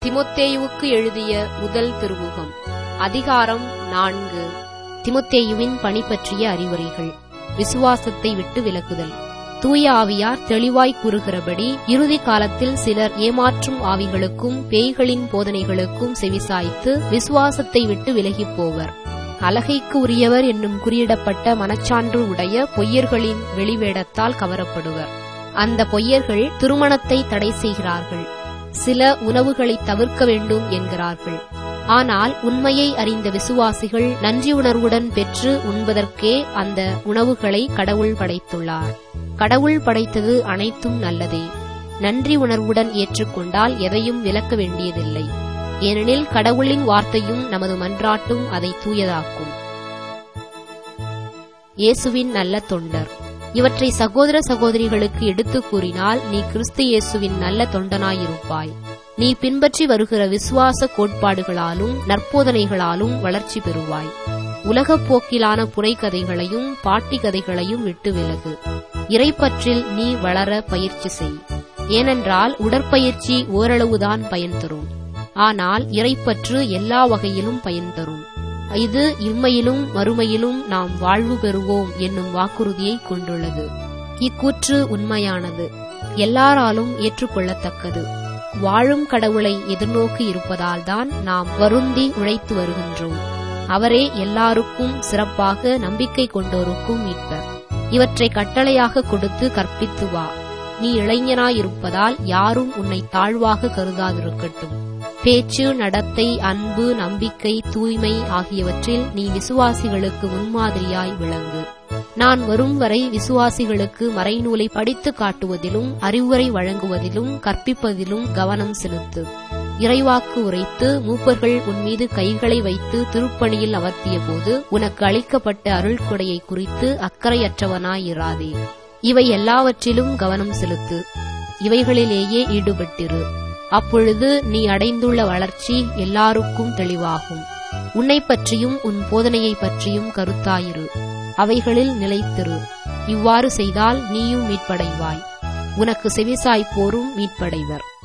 திமொத்தேயுவுக்கு எழுதிய முதல் திருமுகம் அதிகாரம் நான்கு திமொத்தேயுவின் பணி பற்றிய அறிவுரைகள் விசுவாசத்தை விட்டு விலகுதல் தூய ஆவியார் தெளிவாய் கூறுகிறபடி இறுதி காலத்தில் சிலர் ஏமாற்றும் ஆவிகளுக்கும் பேய்களின் போதனைகளுக்கும் செவிசாய்த்து விசுவாசத்தை விட்டு விலகிப் போவர் அலகைக்கு உரியவர் என்னும் குறியிடப்பட்ட மனச்சான்று உடைய பொய்யர்களின் வெளிவேடத்தால் கவரப்படுவர் அந்த பொய்யர்கள் திருமணத்தை தடை செய்கிறார்கள் சில உணவுகளை தவிர்க்க வேண்டும் என்கிறார்கள் ஆனால் உண்மையை அறிந்த விசுவாசிகள் நன்றி உணர்வுடன் பெற்று உண்பதற்கே அந்த உணவுகளை கடவுள் படைத்துள்ளார் கடவுள் படைத்தது அனைத்தும் நல்லதே நன்றி உணர்வுடன் ஏற்றுக்கொண்டால் எதையும் விலக்க வேண்டியதில்லை ஏனெனில் கடவுளின் வார்த்தையும் நமது மன்றாட்டும் அதை தூயதாக்கும் இயேசுவின் நல்ல தொண்டர் இவற்றை சகோதர சகோதரிகளுக்கு எடுத்துக் கூறினால் நீ கிறிஸ்து இயேசுவின் நல்ல தொண்டனாயிருப்பாய் நீ பின்பற்றி வருகிற விசுவாச கோட்பாடுகளாலும் நற்போதனைகளாலும் வளர்ச்சி பெறுவாய் உலகப் போக்கிலான புனைக்கதைகளையும் பாட்டி கதைகளையும் விட்டு விலகு இறைப்பற்றில் நீ வளர பயிற்சி செய் ஏனென்றால் உடற்பயிற்சி ஓரளவுதான் பயன் தரும் ஆனால் இறைப்பற்று எல்லா வகையிலும் பயன் தரும் இது இம்மையிலும் மறுமையிலும் நாம் வாழ்வு பெறுவோம் என்னும் வாக்குறுதியை கொண்டுள்ளது இக்கூற்று உண்மையானது எல்லாராலும் ஏற்றுக்கொள்ளத்தக்கது வாழும் கடவுளை எதிர்நோக்கி இருப்பதால்தான் நாம் வருந்தி உழைத்து வருகின்றோம் அவரே எல்லாருக்கும் சிறப்பாக நம்பிக்கை கொண்டோருக்கும் மீட்பர் இவற்றை கட்டளையாக கொடுத்து கற்பித்து வா நீ இளைஞனாயிருப்பதால் யாரும் உன்னை தாழ்வாக கருதாதிருக்கட்டும் பேச்சு நடத்தை அன்பு நம்பிக்கை தூய்மை ஆகியவற்றில் நீ விசுவாசிகளுக்கு முன்மாதிரியாய் விளங்கு நான் வரும் வரை விசுவாசிகளுக்கு மறைநூலை படித்து காட்டுவதிலும் அறிவுரை வழங்குவதிலும் கற்பிப்பதிலும் கவனம் செலுத்து இறைவாக்கு உரைத்து மூப்பர்கள் உன்மீது கைகளை வைத்து திருப்பணியில் அமர்த்திய போது உனக்கு அளிக்கப்பட்ட அருள்கொடையை குறித்து அக்கறையற்றவனாயிராதே இவை எல்லாவற்றிலும் கவனம் செலுத்து இவைகளிலேயே ஈடுபட்டிரு அப்பொழுது நீ அடைந்துள்ள வளர்ச்சி எல்லாருக்கும் தெளிவாகும் உன்னை பற்றியும் உன் போதனையை பற்றியும் கருத்தாயிரு அவைகளில் நிலைத்திரு இவ்வாறு செய்தால் நீயும் மீட்படைவாய் உனக்கு செவிசாய்ப்போரும் மீட்படைவர்